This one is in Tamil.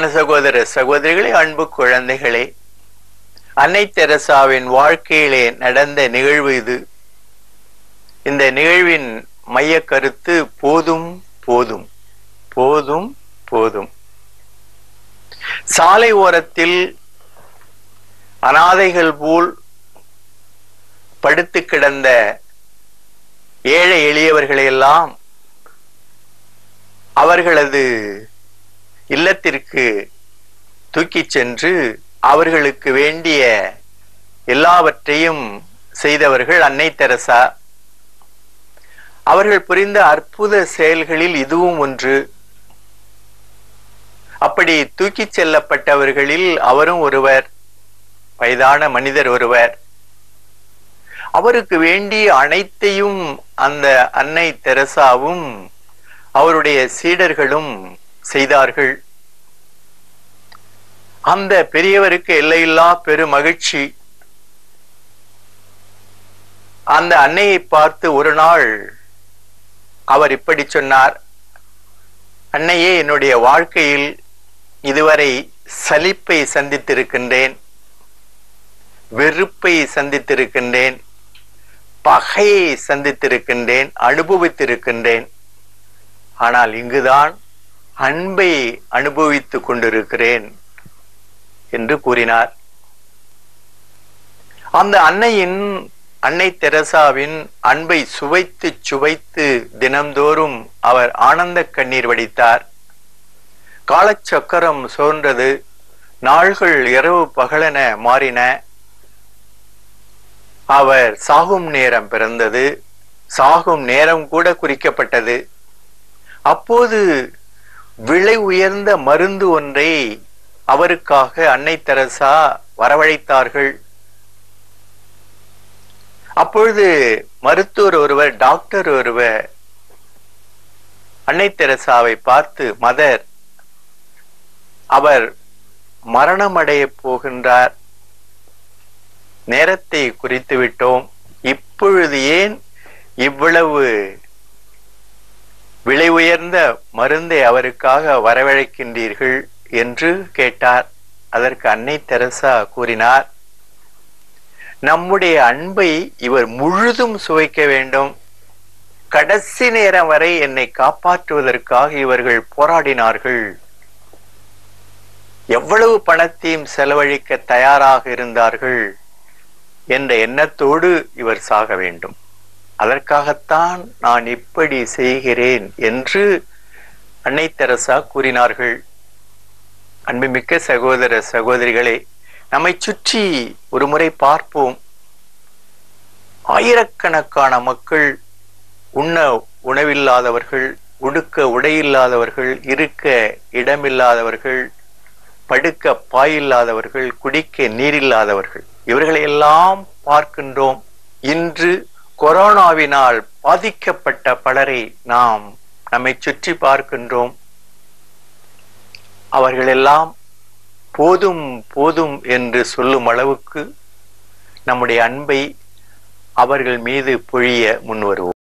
அன்பான சகோதர சகோதரிகளே அன்பு குழந்தைகளே அன்னை தெரசாவின் வாழ்க்கையிலே நடந்த நிகழ்வு இது இந்த நிகழ்வின் மைய கருத்து போதும் போதும் போதும் போதும் சாலை ஓரத்தில் அனாதைகள் போல் படுத்து கிடந்த ஏழை எளியவர்களையெல்லாம் அவர்களது இல்லத்திற்கு தூக்கிச் சென்று அவர்களுக்கு வேண்டிய எல்லாவற்றையும் செய்தவர்கள் அன்னை தெரசா அவர்கள் புரிந்த அற்புத செயல்களில் இதுவும் ஒன்று அப்படி தூக்கிச் செல்லப்பட்டவர்களில் அவரும் ஒருவர் வயதான மனிதர் ஒருவர் அவருக்கு வேண்டிய அனைத்தையும் அந்த அன்னை தெரசாவும் அவருடைய சீடர்களும் செய்தார்கள் அந்த பெரியவருக்கு எல்லையில்லா பெரு மகிழ்ச்சி அந்த அன்னையை பார்த்து ஒரு நாள் அவர் இப்படி சொன்னார் அன்னையே என்னுடைய வாழ்க்கையில் இதுவரை சலிப்பை சந்தித்திருக்கின்றேன் வெறுப்பை சந்தித்திருக்கின்றேன் பகையை சந்தித்திருக்கின்றேன் அனுபவித்திருக்கின்றேன் ஆனால் இங்குதான் அன்பை அனுபவித்துக் கொண்டிருக்கிறேன் என்று கூறினார் அந்த அன்னையின் அன்னை தெரசாவின் அன்பை சுவைத்து சுவைத்து தினம்தோறும் அவர் ஆனந்த கண்ணீர் வடித்தார் காலச்சக்கரம் சோர்ந்தது நாள்கள் இரவு பகலென மாறின அவர் சாகும் நேரம் பிறந்தது சாகும் நேரம் கூட குறிக்கப்பட்டது அப்போது விலை உயர்ந்த மருந்து ஒன்றை அவருக்காக அன்னை தெரசா வரவழைத்தார்கள் அப்பொழுது மருத்துவர் ஒருவர் டாக்டர் ஒருவர் அன்னை தெரசாவை பார்த்து மதர் அவர் மரணமடைய போகின்றார் நேரத்தை குறித்து விட்டோம் இப்பொழுது ஏன் இவ்வளவு விலை உயர்ந்த மருந்தை அவருக்காக வரவழைக்கின்றீர்கள் என்று கேட்டார் அதற்கு அன்னை தெரசா கூறினார் நம்முடைய அன்பை இவர் முழுதும் சுவைக்க வேண்டும் கடைசி நேரம் வரை என்னை காப்பாற்றுவதற்காக இவர்கள் போராடினார்கள் எவ்வளவு பணத்தையும் செலவழிக்க தயாராக இருந்தார்கள் என்ற எண்ணத்தோடு இவர் சாக வேண்டும் அதற்காகத்தான் நான் இப்படி செய்கிறேன் என்று அன்னை தெரசா கூறினார்கள் அன்புமிக்க சகோதர சகோதரிகளே நம்மை சுற்றி ஒரு முறை பார்ப்போம் ஆயிரக்கணக்கான மக்கள் உண்ண உணவில்லாதவர்கள் உடுக்க உடையில்லாதவர்கள் இருக்க இடமில்லாதவர்கள் படுக்க பாயில்லாதவர்கள் குடிக்க நீரில்லாதவர்கள் இவர்களை எல்லாம் பார்க்கின்றோம் இன்று கொரோனாவினால் பாதிக்கப்பட்ட பலரை நாம் நம்மை சுற்றி பார்க்கின்றோம் அவர்களெல்லாம் போதும் போதும் என்று சொல்லும் அளவுக்கு நம்முடைய அன்பை அவர்கள் மீது பொழிய முன்வருவோம்